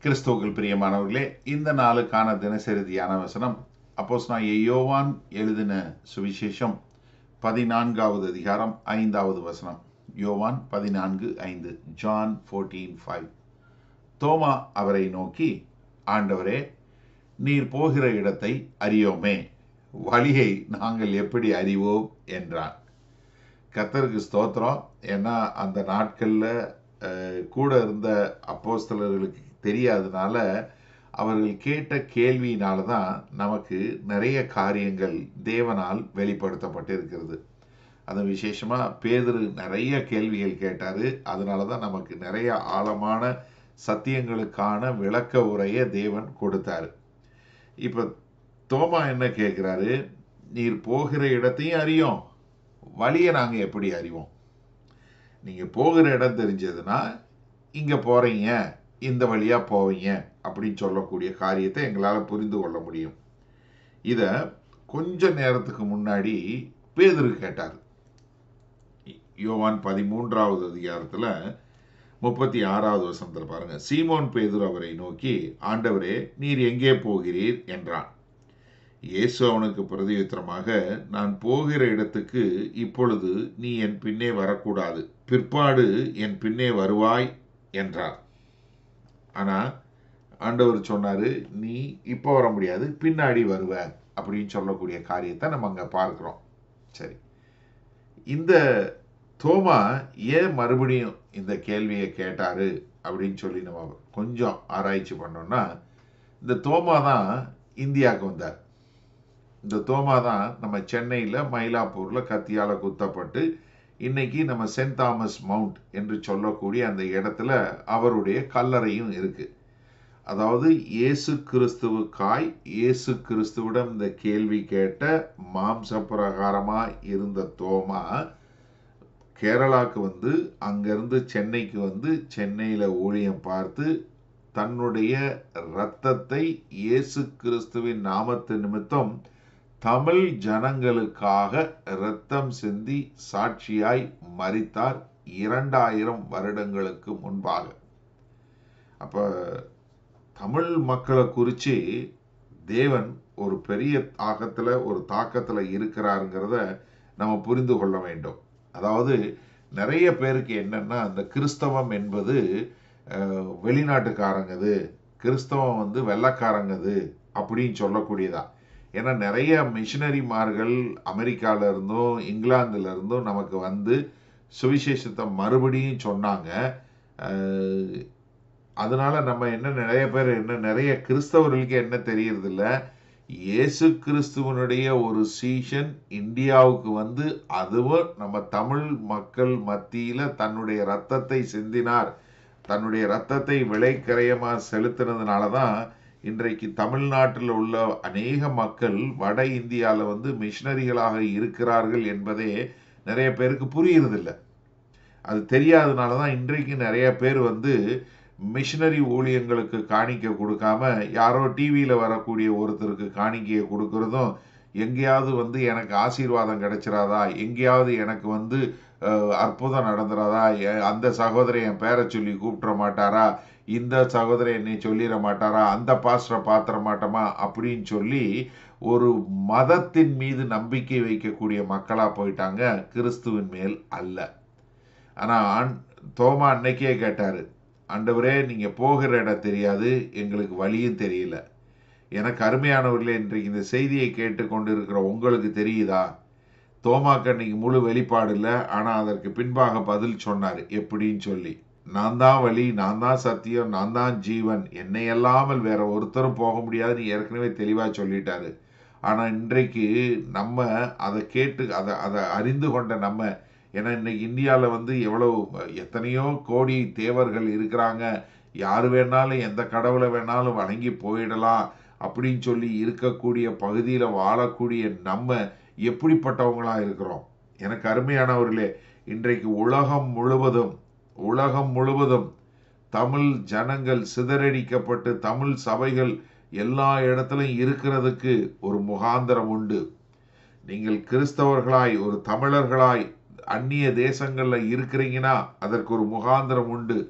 கிறிஸ்துவுக்குள் பிரியமானவர்களே இந்த நாளுக்கான தினசரி தியான வசனம் அப்போஸ் நான் யோவான் எழுதின சுவிசேஷம் பதினான்காவது அதிகாரம் ஐந்தாவது வசனம் யோவான் பதினான்கு ஐந்து ஜான் ஃபோர்டீன் ஃபைவ் தோமா அவரை நோக்கி ஆண்டவரே நீர் போகிற இடத்தை அறியோமே வழியை நாங்கள் எப்படி அறிவோம் என்றான் கர்த்தருக்கு ஸ்தோத்திரம் ஏன்னா அந்த நாட்களில் கூட இருந்த அப்போஸ்தலர்களுக்கு தெரியாதனால அவர்கள் கேட்ட கேள்வியினால தான் நமக்கு நிறைய காரியங்கள் தேவனால் வெளிப்படுத்தப்பட்டிருக்கிறது அது விசேஷமாக பேதரு நிறைய கேள்விகள் கேட்டார் அதனால தான் நமக்கு நிறைய ஆழமான சத்தியங்களுக்கான விளக்க உரையை தேவன் கொடுத்தாரு இப்போ தோமா என்ன கேட்குறாரு நீர் போகிற இடத்தையும் அறியோம் வழியை நாங்கள் எப்படி அறிவோம் நீங்கள் போகிற இடம் தெரிஞ்சதுன்னா இங்கே போகிறீங்க இந்த வழியாக போவீங்க அப்படின்னு சொல்லக்கூடிய காரியத்தை எங்களால் புரிந்து கொள்ள முடியும் இதை கொஞ்ச நேரத்துக்கு முன்னாடி பேதரு கேட்டார் யோவான் பதிமூன்றாவது அதிகாரத்தில் முப்பத்தி ஆறாவது வசனத்தில் பாருங்க சீமோன் பேதுரு அவரை நோக்கி ஆண்டவரே நீர் எங்கே போகிறீர் என்றான் இயேசு அவனுக்கு பிரதியுத்தரமாக நான் போகிற இடத்துக்கு இப்பொழுது நீ என் பின்னே வரக்கூடாது பிற்பாடு என் பின்னே வருவாய் என்றார் ஆனால் ஆண்டவர் சொன்னார் நீ இப்போ வர முடியாது பின்னாடி வருவ அப்படின்னு சொல்லக்கூடிய காரியத்தை நம்ம அங்கே பார்க்குறோம் சரி இந்த தோமா ஏன் மறுபடியும் இந்த கேள்வியை கேட்டாரு அப்படின்னு சொல்லி நம்ம கொஞ்சம் ஆராய்ச்சி பண்ணோம்னா இந்த தோமா தான் இந்தியாவுக்கு வந்தார் இந்த தோமா தான் நம்ம சென்னையில் மயிலாப்பூரில் கத்தியால் குத்தப்பட்டு இன்னைக்கு நம்ம சென்ட் தாமஸ் மவுண்ட் என்று சொல்லக்கூடிய அந்த இடத்துல அவருடைய கல்லறையும் இருக்கு அதாவது இயேசு கிறிஸ்துவுக்காய் இயேசு கிறிஸ்துவிடம் இந்த கேள்வி கேட்ட மாம்ச பிரகாரமாக இருந்த தோமா கேரளாவுக்கு வந்து அங்கேருந்து சென்னைக்கு வந்து சென்னையில் ஊழியம் பார்த்து தன்னுடைய இரத்தத்தை இயேசு கிறிஸ்துவின் நாமத்து நிமித்தம் தமிழ் ஜனங்களுக்காக இரத்தம் சிந்தி சாட்சியாய் மறித்தார் இரண்டாயிரம் வருடங்களுக்கு முன்பாக அப்போ தமிழ் மக்களை குறித்து தேவன் ஒரு பெரிய தாக்கத்தில் ஒரு தாக்கத்தில் இருக்கிறாருங்கிறத நம்ம புரிந்து கொள்ள வேண்டும் அதாவது நிறைய பேருக்கு என்னென்னா அந்த கிறிஸ்தவம் என்பது வெளிநாட்டுக்காரங்கது கிறிஸ்தவம் வந்து வெள்ளக்காரங்கது அப்படின்னு சொல்லக்கூடியதா ஏன்னா நிறைய மிஷினரிமார்கள் அமெரிக்கால இருந்தும் இங்கிலாந்துல இருந்தும் நமக்கு வந்து சுவிசேஷத்தை மறுபடியும் சொன்னாங்க அதனால நம்ம என்ன நிறைய பேர் என்ன நிறைய கிறிஸ்தவர்களுக்கு என்ன தெரியறதில்ல இயேசு கிறிஸ்துவனுடைய ஒரு சீசன் இந்தியாவுக்கு வந்து அதுவும் நம்ம தமிழ் மக்கள் மத்தியில தன்னுடைய ரத்தத்தை சிந்தினார் தன்னுடைய ரத்தத்தை விலைக்கரையமாக செலுத்தினதுனால தான் இன்றைக்கு தமிழ்நாட்டில் உள்ள அநேக மக்கள் வட இந்தியாவில் வந்து மிஷினரிகளாக இருக்கிறார்கள் என்பதே நிறைய பேருக்கு புரியுறதில்ல அது தெரியாதனால தான் இன்றைக்கு நிறைய பேர் வந்து மிஷினரி ஊழியங்களுக்கு காணிக்க கொடுக்காம யாரோ டிவியில் வரக்கூடிய ஒருத்தருக்கு காணிக்கையை கொடுக்கறதும் எங்கேயாவது வந்து எனக்கு ஆசீர்வாதம் கிடைச்சிராதா எங்கேயாவது எனக்கு வந்து அற்புதம் நடந்துராதா அந்த சகோதரன் என் பேரை சொல்லி கூப்பிட மாட்டாரா இந்த சகோதரன் என்னை சொல்லிட மாட்டாரா அந்த பாஸ்டரை பாத்திர மாட்டோமா அப்படின்னு சொல்லி ஒரு மதத்தின் மீது நம்பிக்கை வைக்கக்கூடிய மக்களாக போயிட்டாங்க கிறிஸ்துவின் மேல் அல்ல ஆனால் ஆண் தோமா அன்னைக்கே கேட்டார் ஆண்டவரே நீங்கள் போகிற இடம் தெரியாது எங்களுக்கு வழியும் தெரியல எனக்கு அருமையானவர்களே இன்றைக்கு இந்த செய்தியை கேட்டுக்கொண்டு இருக்கிற உங்களுக்கு தெரியுதா தோமாக்கு அன்னைக்கு முழு வெளிப்பாடு இல்லை ஆனால் அதற்கு பின்பாக பதில் சொன்னார் எப்படின்னு சொல்லி நான் தான் வழி நான் தான் சத்தியம் நான் தான் ஜீவன் என்னை அல்லாமல் வேற ஒருத்தரும் போக முடியாதுன்னு ஏற்கனவே தெளிவாக சொல்லிட்டாரு ஆனால் இன்றைக்கு நம்ம அதை கேட்டு அதை அதை அறிந்து கொண்ட நம்ம ஏன்னா இன்னைக்கு இந்தியாவில் வந்து எவ்வளோ எத்தனையோ கோடி தேவர்கள் இருக்கிறாங்க யார் வேணாலும் எந்த கடவுளை வேணாலும் வணங்கி போயிடலாம் அப்படின்னு சொல்லி இருக்கக்கூடிய பகுதியில் வாழக்கூடிய நம்ம எப்படிப்பட்டவங்களா இருக்கிறோம் எனக்கு அருமையானவர்களே இன்றைக்கு உலகம் முழுவதும் உலகம் முழுவதும் தமிழ் ஜனங்கள் சிதறடிக்கப்பட்டு தமிழ் சபைகள் எல்லா இடத்துலையும் இருக்கிறதுக்கு ஒரு முகாந்திரம் உண்டு நீங்கள் கிறிஸ்தவர்களாய் ஒரு தமிழர்களாய் அந்நிய தேசங்களில் இருக்கிறீங்கன்னா அதற்கு ஒரு முகாந்திரம் உண்டு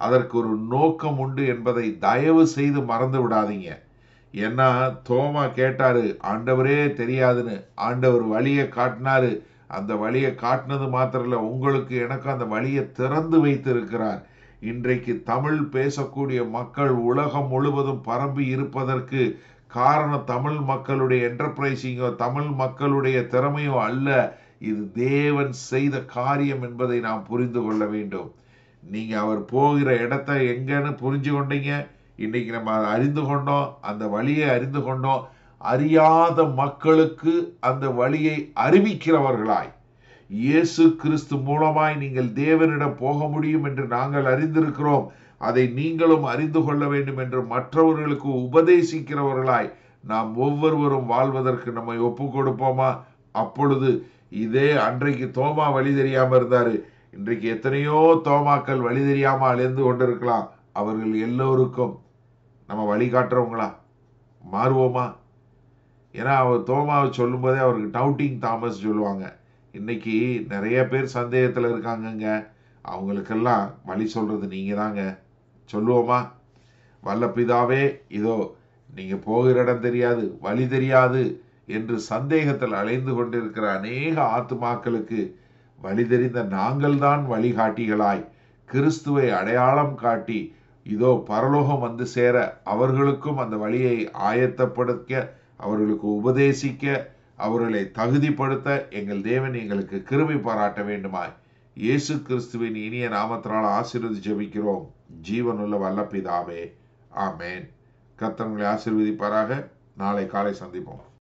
அதற்கு ஒரு நோக்கம் உண்டு என்பதை தயவு செய்து மறந்து விடாதீங்க ஏன்னா தோமா கேட்டாரு ஆண்டவரே தெரியாதுன்னு ஆண்டவர் வழியை காட்டினாரு அந்த வழியை காட்டினது மாத்திரம் இல்ல உங்களுக்கு எனக்கு அந்த வழியை திறந்து வைத்திருக்கிறார் இன்றைக்கு தமிழ் பேசக்கூடிய மக்கள் உலகம் முழுவதும் பரம்பி இருப்பதற்கு காரணம் தமிழ் மக்களுடைய என்டர்பிரைசிங்கோ தமிழ் மக்களுடைய திறமையோ அல்ல இது தேவன் செய்த காரியம் என்பதை நாம் புரிந்து கொள்ள வேண்டும் நீங்க அவர் போகிற இடத்த எங்கன்னு புரிஞ்சு கொண்டீங்க இன்னைக்கு நம்ம அதை அறிந்து கொண்டோம் அந்த வழியை அறிந்து கொண்டோம் அறியாத மக்களுக்கு அந்த வழியை அறிவிக்கிறவர்களாய் இயேசு கிறிஸ்து மூலமாய் நீங்கள் தேவனிடம் போக முடியும் என்று நாங்கள் அறிந்திருக்கிறோம் அதை நீங்களும் அறிந்து கொள்ள வேண்டும் என்று மற்றவர்களுக்கு உபதேசிக்கிறவர்களாய் நாம் ஒவ்வொருவரும் வாழ்வதற்கு நம்மை ஒப்பு கொடுப்போமா அப்பொழுது இதே அன்றைக்கு தோமா வழி தெரியாம இருந்தாரு இன்றைக்கு எத்தனையோ தோமாக்கள் வழி தெரியாம அழிந்து கொண்டிருக்கலாம் அவர்கள் எல்லோருக்கும் நம்ம வழிகாட்டுறவங்களா மாறுவோமா ஏன்னா அவர் தோமாவை சொல்லும்போதே அவருக்கு டவுட்டிங் தாமஸ் சொல்லுவாங்க இன்னைக்கு நிறைய பேர் சந்தேகத்தில் இருக்காங்கங்க அவங்களுக்கெல்லாம் வழி சொல்றது நீங்க தாங்க சொல்லுவோமா வல்ல பிதாவே இதோ நீங்க போகிற இடம் தெரியாது வழி தெரியாது என்று சந்தேகத்தில் அலைந்து கொண்டிருக்கிற அநேக ஆத்துமாக்களுக்கு வழி தெரிந்த நாங்கள்தான் வழிகாட்டிகளாய் கிறிஸ்துவை அடையாளம் காட்டி இதோ பரலோகம் வந்து சேர அவர்களுக்கும் அந்த வழியை ஆயத்தப்படுத்த அவர்களுக்கு உபதேசிக்க அவர்களை தகுதிப்படுத்த எங்கள் தேவன் எங்களுக்கு கிருபை பாராட்ட வேண்டுமாய் இயேசு கிறிஸ்துவின் இனிய நாமத்தினால் ஆசீர்வதி ஜெபிக்கிறோம் ஜீவனுள்ள வல்ல பிதாவே ஆமேன் கர்த்தர் உங்களை ஆசீர்வதிப்பாராக நாளை காலை சந்திப்போம்